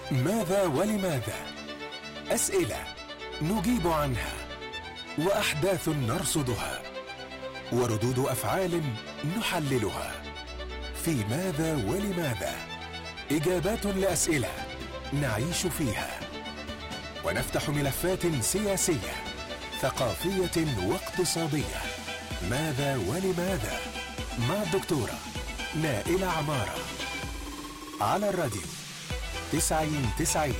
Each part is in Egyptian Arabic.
ماذا ولماذا اسئله نجيب عنها واحداث نرصدها وردود افعال نحللها في ماذا ولماذا اجابات لاسئله نعيش فيها ونفتح ملفات سياسيه ثقافيه واقتصاديه ماذا ولماذا مع الدكتوره نائله عماره على الراديو تسعين تسعين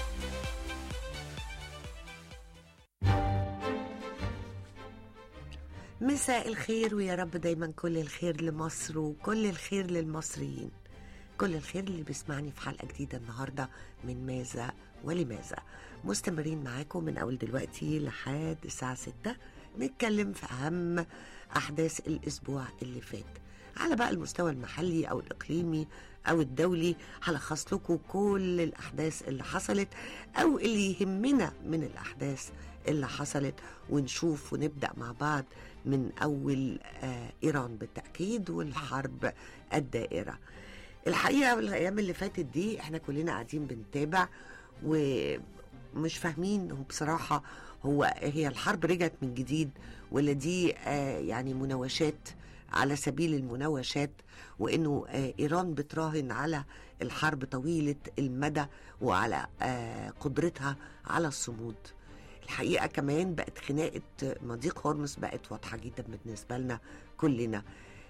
مساء الخير ويا رب دايما كل الخير لمصر وكل الخير للمصريين كل الخير اللي بيسمعني في حلقة جديدة النهاردة من ماذا ولماذا مستمرين معاكم من أول دلوقتي لحد الساعة 6 نتكلم في أهم أحداث الأسبوع اللي فات على بقى المستوى المحلي أو الإقليمي أو الدولي هلخص لكم كل الأحداث اللي حصلت أو اللي يهمنا من الأحداث اللي حصلت ونشوف ونبدأ مع بعض من أول آه إيران بالتأكيد والحرب الدائرة الحقيقة الأيام اللي فاتت دي احنا كلنا قاعدين بنتابع ومش فاهمين هو بصراحة هو هي الحرب رجعت من جديد ولا دي آه يعني مناوشات على سبيل المناوشات وانه آه ايران بتراهن على الحرب طويله المدى وعلى آه قدرتها على الصمود الحقيقه كمان بقت خناقه مضيق هرمز بقت واضحه جدا بالنسبه لنا كلنا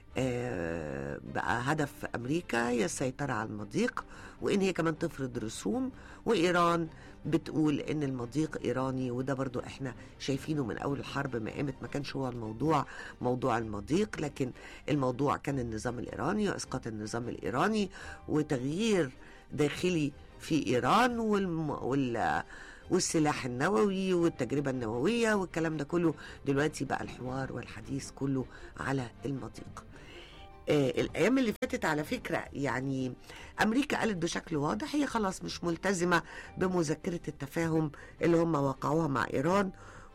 آه بقى هدف امريكا هي السيطره على المضيق وان هي كمان تفرض رسوم وايران بتقول ان المضيق ايراني وده برضو احنا شايفينه من اول الحرب ما قامت ما كانش هو الموضوع موضوع المضيق لكن الموضوع كان النظام الايراني واسقاط النظام الايراني وتغيير داخلي في ايران والم... وال... والسلاح النووي والتجربة النووية والكلام ده كله دلوقتي بقى الحوار والحديث كله على المضيق آه الايام اللي فاتت على فكره يعني امريكا قالت بشكل واضح هي خلاص مش ملتزمه بمذكره التفاهم اللي هم وقعوها مع ايران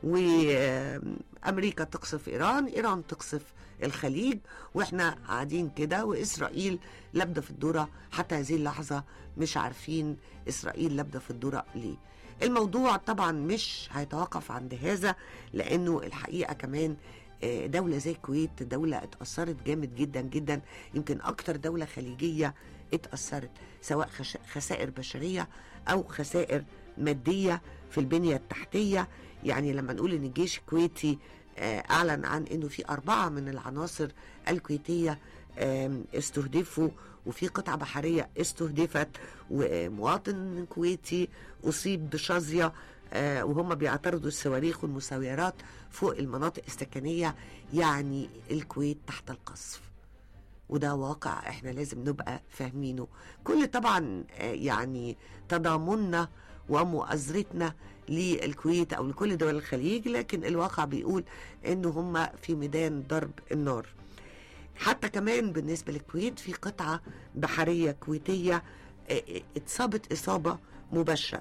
وامريكا تقصف ايران ايران تقصف الخليج واحنا قاعدين كده واسرائيل لابده في الدوره حتى هذه اللحظه مش عارفين اسرائيل لابده في الدوره ليه الموضوع طبعا مش هيتوقف عند هذا لانه الحقيقه كمان دولة زي الكويت دولة اتأثرت جامد جدا جدا يمكن أكتر دولة خليجية اتأثرت سواء خسائر بشرية أو خسائر مادية في البنية التحتية يعني لما نقول إن الجيش الكويتي أعلن عن إنه في أربعة من العناصر الكويتية استهدفوا وفي قطعة بحرية استهدفت ومواطن كويتي أصيب بشظية آه وهم بيعترضوا الصواريخ والمساويرات فوق المناطق السكنية يعني الكويت تحت القصف وده واقع احنا لازم نبقى فاهمينه كل طبعا آه يعني تضامننا ومؤازرتنا للكويت او لكل دول الخليج لكن الواقع بيقول ان هم في ميدان ضرب النار حتى كمان بالنسبة للكويت في قطعة بحرية كويتية آه اتصابت إصابة مباشرة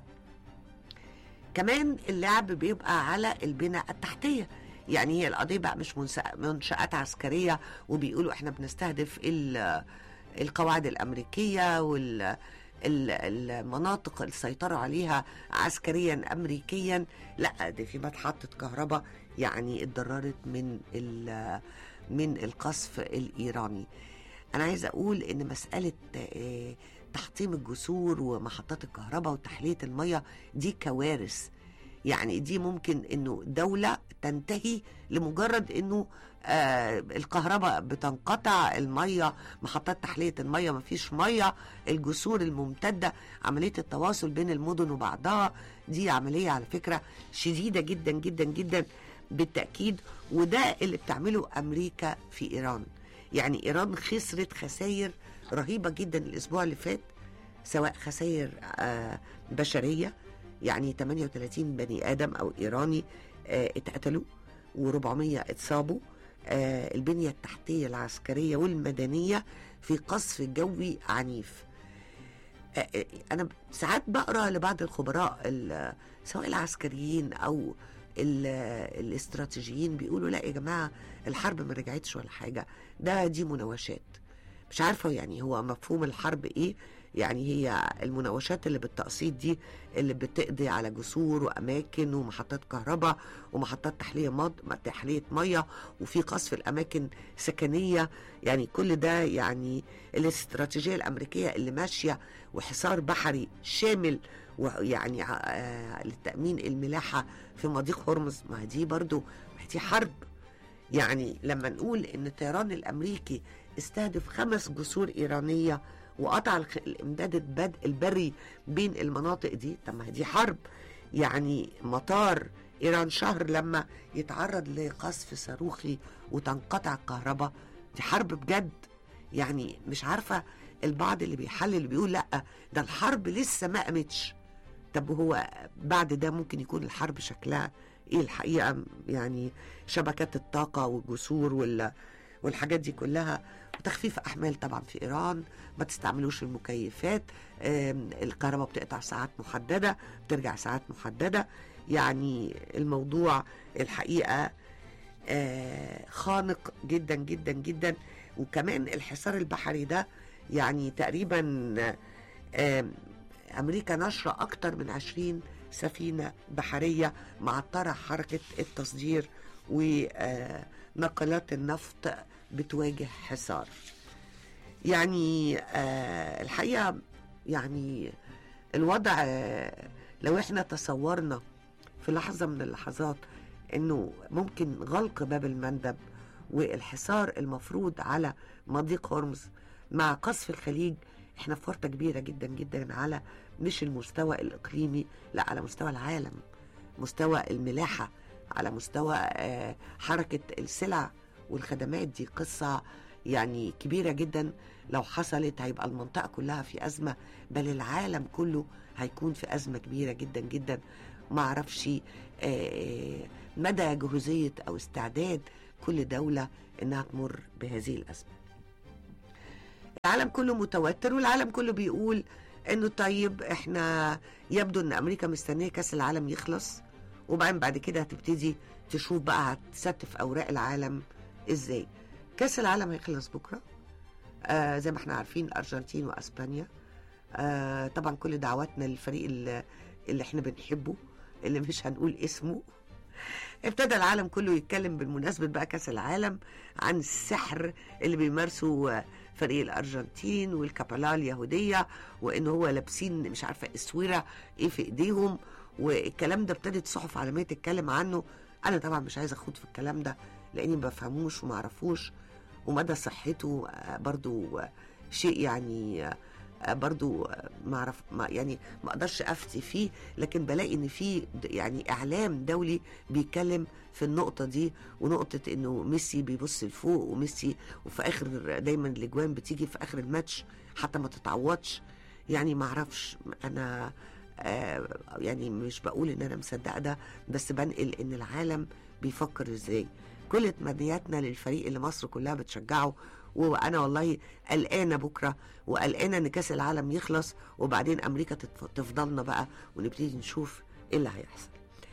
كمان اللعب بيبقى على البنى التحتية يعني هي القضية بقى مش منشآت عسكرية وبيقولوا احنا بنستهدف القواعد الأمريكية وال المناطق اللي سيطروا عليها عسكريا امريكيا لا دي في محطه كهرباء يعني اتضررت من من القصف الايراني انا عايزه اقول ان مساله تحطيم الجسور ومحطات الكهرباء وتحليه الميه دي كوارث يعني دي ممكن انه دوله تنتهي لمجرد انه آه الكهرباء بتنقطع الميه محطات تحليه الميه مفيش ميه الجسور الممتده عمليه التواصل بين المدن وبعضها دي عمليه على فكره شديده جدا جدا جدا بالتاكيد وده اللي بتعمله امريكا في ايران يعني ايران خسرت خسائر رهيبه جدا الاسبوع اللي فات سواء خسائر آه بشريه يعني 38 بني ادم او ايراني آه اتقتلوا و400 اتصابوا آه البنيه التحتيه العسكريه والمدنيه في قصف جوي عنيف آه انا ساعات بقرا لبعض الخبراء سواء العسكريين او الاستراتيجيين بيقولوا لا يا جماعه الحرب ما رجعتش ولا حاجه ده دي مناوشات مش عارفه يعني هو مفهوم الحرب ايه يعني هي المناوشات اللي بالتقسيط دي اللي بتقضي على جسور واماكن ومحطات كهرباء ومحطات تحليه مض... تحليه ميه وفي قصف الاماكن سكنيه يعني كل ده يعني الاستراتيجيه الامريكيه اللي ماشيه وحصار بحري شامل ويعني آه لتامين الملاحه في مضيق هرمز ما دي برضو ما دي حرب يعني لما نقول ان الطيران الامريكي استهدف خمس جسور ايرانيه وقطع الخ- الامداد البد البري بين المناطق دي طب ما هي دي حرب يعني مطار ايران شهر لما يتعرض لقصف صاروخي وتنقطع الكهرباء دي حرب بجد يعني مش عارفه البعض اللي بيحلل بيقول لا ده الحرب لسه ما قامتش طب هو بعد ده ممكن يكون الحرب شكلها ايه الحقيقه يعني شبكات الطاقه والجسور وال والحاجات دي كلها وتخفيف احمال طبعا في ايران ما تستعملوش المكيفات آم، الكهرباء بتقطع ساعات محدده بترجع ساعات محدده يعني الموضوع الحقيقه آه، خانق جدا جدا جدا وكمان الحصار البحري ده يعني تقريبا آم، امريكا نشره اكتر من 20 سفينه بحريه معطره حركه التصدير ونقلات النفط بتواجه حصار يعني آه، الحقيقه يعني الوضع آه، لو احنا تصورنا في لحظه من اللحظات انه ممكن غلق باب المندب والحصار المفروض على مضيق هرمز مع قصف الخليج احنا في ورطه كبيره جدا جدا على مش المستوى الاقليمي لا على مستوى العالم مستوى الملاحه على مستوى آه، حركه السلع والخدمات دي قصه يعني كبيره جدا لو حصلت هيبقى المنطقه كلها في ازمه بل العالم كله هيكون في ازمه كبيره جدا جدا ما اعرفش آه، مدى جهوزيه او استعداد كل دوله انها تمر بهذه الازمه العالم كله متوتر والعالم كله بيقول انه طيب احنا يبدو ان امريكا مستنيه كاس العالم يخلص وبعدين بعد كده هتبتدي تشوف بقى هتستف اوراق العالم ازاي كاس العالم هيخلص بكره آه زي ما احنا عارفين الارجنتين واسبانيا آه طبعا كل دعواتنا للفريق اللي, اللي احنا بنحبه اللي مش هنقول اسمه ابتدى العالم كله يتكلم بالمناسبة بقى كأس العالم عن السحر اللي بيمارسه آه، فريق الأرجنتين والكابالا اليهودية وإن هو لابسين مش عارفة اسورة إيه في إيديهم والكلام ده ابتدت صحف عالمية تتكلم عنه أنا طبعا مش عايزة أخوض في الكلام ده لأني ما بفهموش وما أعرفوش ومدى صحته آه، برضو آه، شيء يعني آه، آه، برضو آه، ما اعرف ما يعني ما اقدرش افتي فيه لكن بلاقي ان في د- يعني اعلام دولي بيتكلم في النقطة دي ونقطة انه ميسي بيبص لفوق وميسي وفي اخر دايما الاجوان بتيجي في اخر الماتش حتى ما تتعوضش يعني ما اعرفش انا آه يعني مش بقول ان انا مصدقه ده بس بنقل ان العالم بيفكر ازاي كل تمنياتنا للفريق اللي مصر كلها بتشجعه وانا والله قلقانه بكره وقلقانه ان كاس العالم يخلص وبعدين امريكا تتف- تفضلنا بقى ونبتدي نشوف ايه اللي هيحصل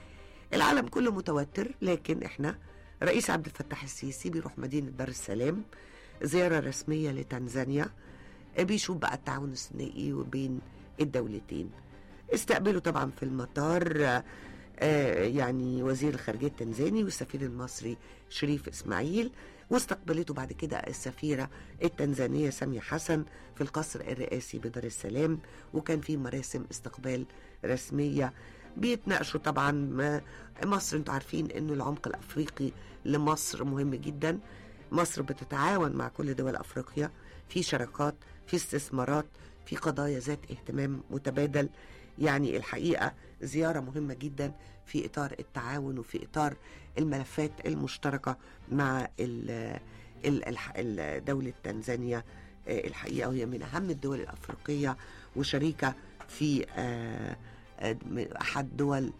العالم كله متوتر لكن احنا رئيس عبد الفتاح السيسي بيروح مدينه دار السلام زياره رسميه لتنزانيا بيشوف بقى التعاون الثنائي وبين الدولتين استقبلوا طبعا في المطار آه، آه، يعني وزير الخارجيه التنزاني والسفير المصري شريف اسماعيل واستقبلته بعد كده السفيره التنزانيه ساميه حسن في القصر الرئاسي بدار السلام وكان في مراسم استقبال رسميه بيتناقشوا طبعا ما- مصر انتوا عارفين انه العمق الافريقي لمصر مهم جدا مصر بتتعاون مع كل دول افريقيا في شراكات في استثمارات في قضايا ذات اهتمام متبادل يعني الحقيقه زياره مهمه جدا في اطار التعاون وفي اطار الملفات المشتركه مع ال- ال- الح- ال- دوله تنزانيا آه، الحقيقه وهي من اهم الدول الافريقيه وشريكه في آه، آه، احد دول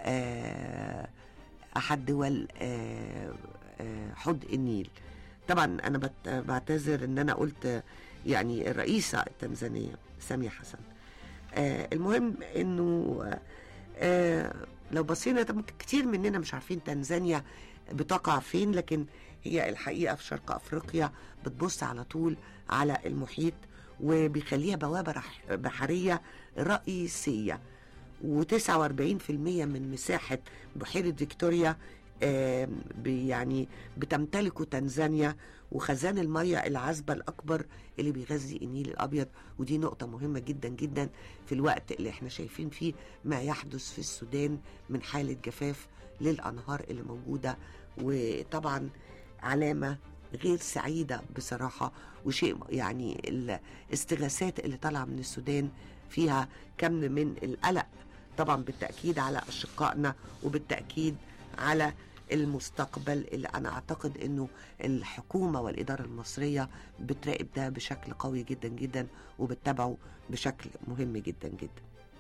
آه، احد دول آه، آه، حوض النيل طبعا انا بت- بعتذر ان انا قلت آه، يعني الرئيسه التنزانيه ساميه حسن آه، المهم انه آه، آه، لو بصينا طب كتير مننا مش عارفين تنزانيا بتقع فين لكن هي الحقيقه في شرق افريقيا بتبص على طول على المحيط وبيخليها بوابة رح- بحرية رئيسية و49% من مساحة بحيرة فيكتوريا آم، بي- يعني بتمتلكه تنزانيا وخزان المية العذبة الأكبر اللي بيغذي النيل الأبيض ودي نقطة مهمة جدا جدا في الوقت اللي احنا شايفين فيه ما يحدث في السودان من حالة جفاف للأنهار اللي موجودة وطبعا علامة غير سعيدة بصراحة وشيء يعني الاستغاثات اللي طالعة من السودان فيها كم من القلق طبعا بالتأكيد على أشقائنا وبالتأكيد على المستقبل اللي أنا أعتقد أنه الحكومة والإدارة المصرية بتراقب ده بشكل قوي جدا جدا وبتتابعه بشكل مهم جدا جدا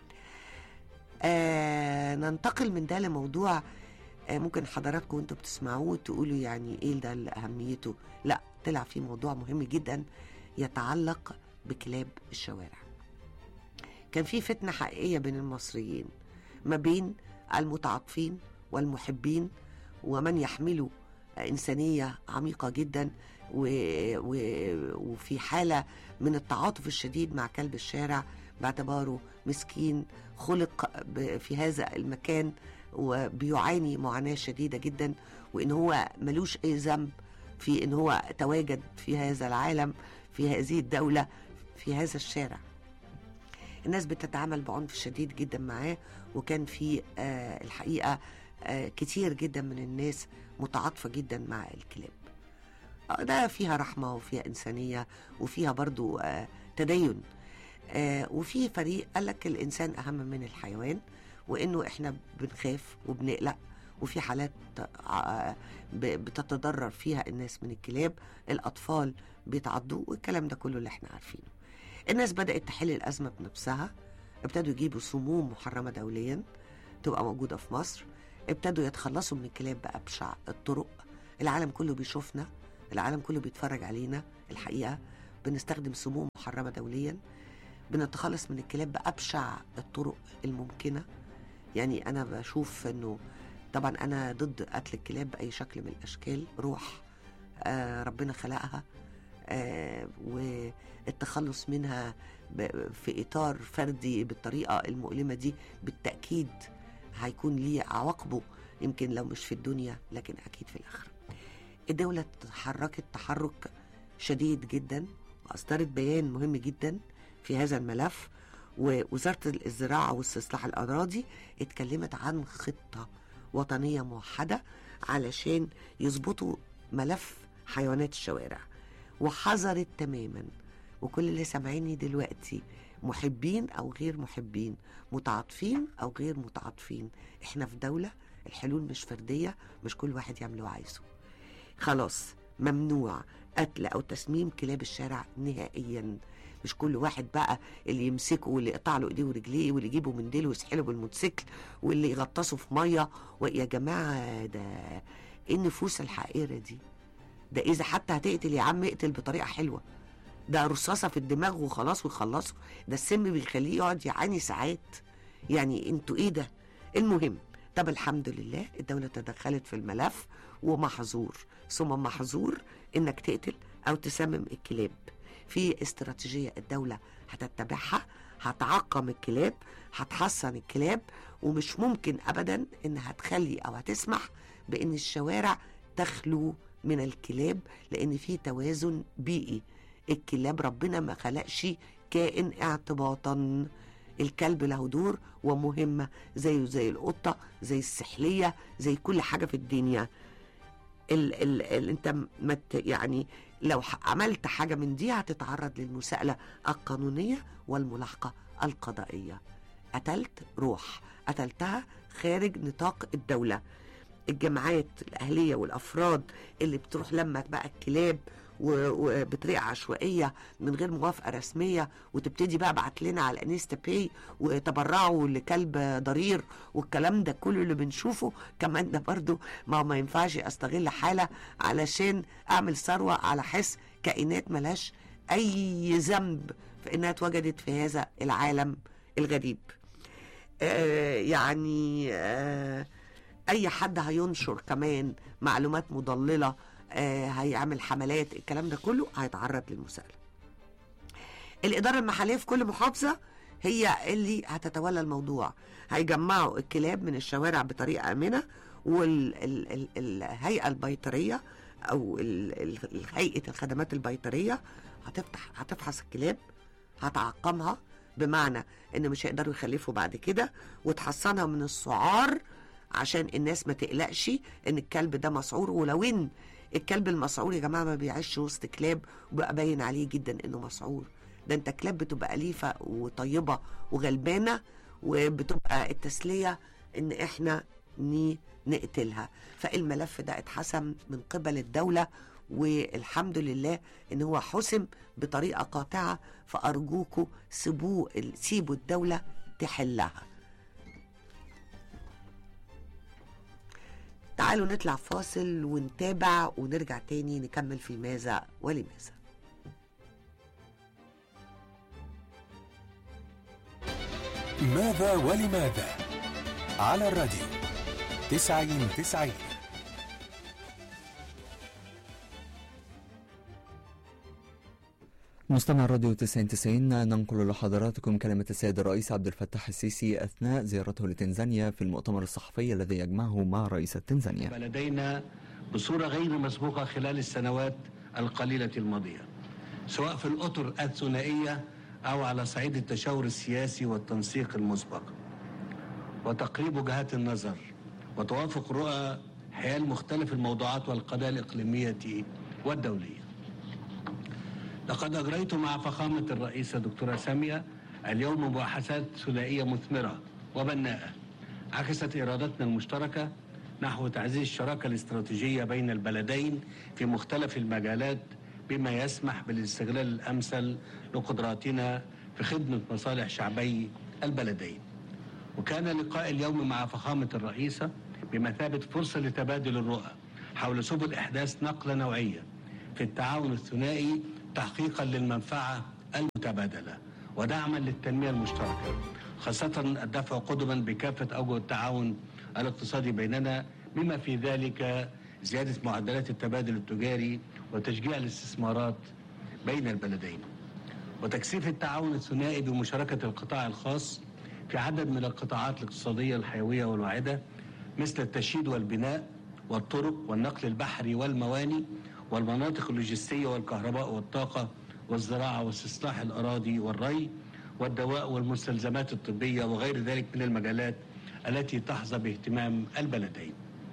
آه ننتقل من ده لموضوع آه ممكن حضراتكم وانتوا بتسمعوه تقولوا يعني ايه ده اللي اهميته لا طلع في موضوع مهم جدا يتعلق بكلاب الشوارع كان في فتنة حقيقية بين المصريين ما بين المتعاطفين والمحبين ومن يحملوا إنسانية عميقة جدا و... و... وفي حالة من التعاطف الشديد مع كلب الشارع باعتباره مسكين خلق ب... في هذا المكان وبيعاني معاناة شديدة جدا وإن هو ملوش أي ذنب في إن هو تواجد في هذا العالم في هذه الدولة في هذا الشارع الناس بتتعامل بعنف شديد جدا معاه وكان في آه الحقيقة آه كتير جدا من الناس متعاطفة جدا مع الكلاب آه ده فيها رحمة وفيها إنسانية وفيها برضو آه تدين آه وفي فريق قال لك الإنسان أهم من الحيوان وإنه إحنا بنخاف وبنقلق وفي حالات آه ب- بتتضرر فيها الناس من الكلاب الأطفال بيتعضوا والكلام ده كله اللي إحنا عارفينه الناس بدأت تحل الأزمة بنفسها ابتدوا يجيبوا سموم محرمة دوليا تبقى موجودة في مصر ابتدوا يتخلصوا من الكلاب بأبشع الطرق العالم كله بيشوفنا العالم كله بيتفرج علينا الحقيقة بنستخدم سموم محرمة دوليا بنتخلص من الكلاب بأبشع الطرق الممكنة يعني أنا بشوف أنه طبعا أنا ضد قتل الكلاب بأي شكل من الأشكال روح آه ربنا خلقها آه والتخلص منها ب- في إطار فردي بالطريقة المؤلمة دي بالتأكيد هيكون ليه عواقبه يمكن لو مش في الدنيا لكن أكيد في الآخرة الدولة تحركت تحرك شديد جدا وأصدرت بيان مهم جدا في هذا الملف ووزارة الزراعة واستصلاح الأراضي اتكلمت عن خطة وطنية موحدة علشان يظبطوا ملف حيوانات الشوارع وحذرت تماما وكل اللي سامعيني دلوقتي محبين او غير محبين متعاطفين او غير متعاطفين احنا في دولة الحلول مش فردية مش كل واحد يعمل اللي هو عايزه خلاص ممنوع قتل او تسميم كلاب الشارع نهائيا مش كل واحد بقى اللي يمسكه واللي يقطع له ايديه ورجليه واللي يجيبه من ديله ويسحله بالموتوسيكل واللي يغطسه في ميه ويا جماعه ده ايه النفوس الحقيره دي ده اذا حتى هتقتل يا عم اقتل بطريقه حلوه ده رصاصه في الدماغ وخلاص ويخلصوا ده السم بيخليه يقعد يعاني ساعات يعني انتوا ايه ده المهم طب الحمد لله الدولة تدخلت في الملف ومحظور ثم محظور انك تقتل او تسمم الكلاب في استراتيجية الدولة هتتبعها هتعقم الكلاب هتحصن الكلاب ومش ممكن ابدا انها تخلي او هتسمح بان الشوارع تخلو من الكلاب لان في توازن بيئي الكلاب ربنا ما خلقش كائن اعتباطا الكلب له دور ومهمة زيه زي القطة زي السحلية زي كل حاجة في الدنيا ال ال ال انت ما ت- يعني لو ح- عملت حاجة من دي هتتعرض للمساءلة القانونية والملاحقة القضائية قتلت روح قتلتها خارج نطاق الدولة الجماعات الأهلية والأفراد اللي بتروح لما بقى الكلاب و- وبطريقة عشوائية من غير موافقة رسمية وتبتدي بقى بعت لنا على انستا باي وتبرعوا لكلب ضرير والكلام ده كله اللي بنشوفه كمان ده برضو ما هو ما ينفعش استغل حالة علشان اعمل ثروة على حس كائنات ملهاش اي ذنب في انها اتوجدت في هذا العالم الغريب آه يعني آه اي حد هينشر كمان معلومات مضلله آه هيعمل حملات الكلام ده كله هيتعرض للمساءله الإدارة المحلية في كل محافظة هي اللي هتتولى الموضوع هيجمعوا الكلاب من الشوارع بطريقة آمنة والهيئة البيطرية أو ال- ال- هيئة الخدمات البيطرية هتفتح هتفحص الكلاب هتعقمها بمعنى ان مش هيقدروا يخلفوا بعد كده وتحصنها من السعار عشان الناس ما تقلقش ان الكلب ده مسعور ولو ان الكلب المسعور يا جماعه ما بيعيش وسط كلاب وبقى باين عليه جدا انه مسعور ده انت كلاب بتبقى اليفه وطيبه وغلبانه وبتبقى التسليه ان احنا ني نقتلها فالملف ده اتحسم من قبل الدوله والحمد لله ان هو حسم بطريقه قاطعه فارجوكوا سيبوه سيبوا الدوله تحلها تعالوا نطلع فاصل ونتابع ونرجع تاني نكمل في ماذا ولماذا ماذا ولماذا على الراديو تسعين تسعين مستمع الراديو 9090 ننقل لحضراتكم كلمة السيد الرئيس عبد الفتاح السيسي أثناء زيارته لتنزانيا في المؤتمر الصحفي الذي يجمعه مع رئيسة تنزانيا بلدينا بصورة غير مسبوقة خلال السنوات القليلة الماضية سواء في الأطر الثنائية أو على صعيد التشاور السياسي والتنسيق المسبق وتقريب وجهات النظر وتوافق رؤى حيال مختلف الموضوعات والقضايا الإقليمية والدولية لقد أجريت مع فخامة الرئيسة دكتورة سامية اليوم مباحثات ثنائية مثمرة وبناءة عكست إرادتنا المشتركة نحو تعزيز الشراكة الاستراتيجية بين البلدين في مختلف المجالات بما يسمح بالاستغلال الأمثل لقدراتنا في خدمة مصالح شعبي البلدين وكان لقاء اليوم مع فخامة الرئيسة بمثابة فرصة لتبادل الرؤى حول سبل إحداث نقلة نوعية في التعاون الثنائي تحقيقا للمنفعة المتبادلة ودعما للتنمية المشتركة خاصة الدفع قدما بكافة أوجه التعاون الاقتصادي بيننا بما في ذلك زيادة معدلات التبادل التجاري وتشجيع الاستثمارات بين البلدين وتكثيف التعاون الثنائي بمشاركة القطاع الخاص في عدد من القطاعات الاقتصادية الحيوية والواعدة مثل التشييد والبناء والطرق والنقل البحري والمواني والمناطق اللوجستية والكهرباء والطاقة والزراعة واستصلاح الأراضي والري والدواء والمستلزمات الطبية وغير ذلك من المجالات التي تحظى باهتمام البلدين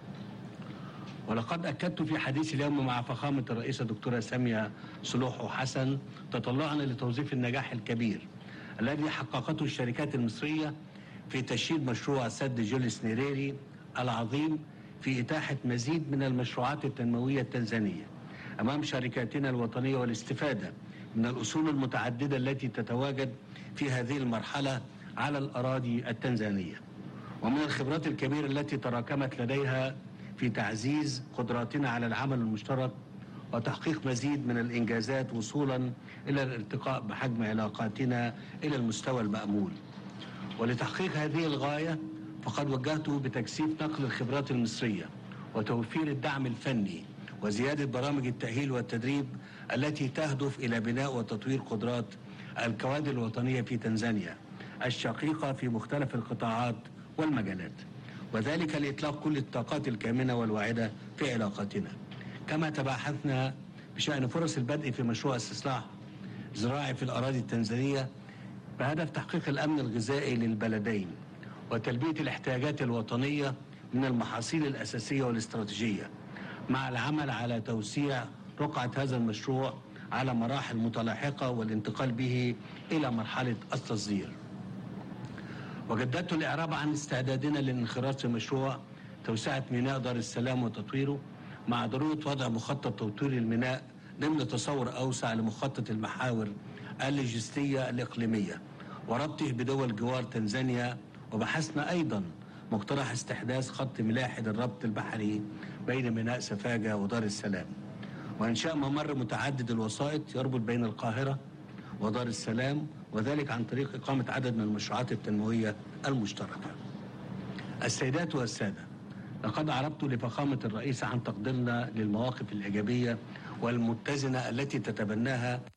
ولقد أكدت في حديثي اليوم مع فخامة الرئيسة دكتورة سامية صلوح حسن تطلعنا لتوظيف النجاح الكبير الذي حققته الشركات المصرية في تشييد مشروع سد جوليس نيريري العظيم في إتاحة مزيد من المشروعات التنموية التنزانية أمام شركاتنا الوطنية والاستفادة من الأصول المتعددة التي تتواجد في هذه المرحلة على الأراضي التنزانية ومن الخبرات الكبيرة التي تراكمت لديها في تعزيز قدراتنا على العمل المشترك وتحقيق مزيد من الإنجازات وصولا إلى الارتقاء بحجم علاقاتنا إلى المستوى المأمول ولتحقيق هذه الغاية فقد وجهت بتكثيف نقل الخبرات المصرية وتوفير الدعم الفني وزيادة برامج التأهيل والتدريب التي تهدف إلى بناء وتطوير قدرات الكوادر الوطنية في تنزانيا الشقيقة في مختلف القطاعات والمجالات وذلك لإطلاق كل الطاقات الكامنة والواعدة في علاقاتنا كما تباحثنا بشأن فرص البدء في مشروع استصلاح زراعي في الأراضي التنزانية بهدف تحقيق الأمن الغذائي للبلدين وتلبية الاحتياجات الوطنية من المحاصيل الأساسية والاستراتيجية مع العمل على توسيع رقعة هذا المشروع على مراحل متلاحقة والانتقال به إلى مرحلة التصدير وجددت الإعراب عن استعدادنا للانخراط في مشروع توسعة ميناء دار السلام وتطويره مع ضرورة وضع مخطط تطوير الميناء ضمن تصور أوسع لمخطط المحاور اللوجستية الإقليمية وربطه بدول جوار تنزانيا وبحثنا أيضا مقترح استحداث خط ملاحي للربط البحري بين ميناء سفاجة ودار السلام وإنشاء ممر متعدد الوسائط يربط بين القاهرة ودار السلام وذلك عن طريق إقامة عدد من المشروعات التنموية المشتركة السيدات والسادة لقد عربت لفخامة الرئيس عن تقديرنا للمواقف الإيجابية والمتزنة التي تتبناها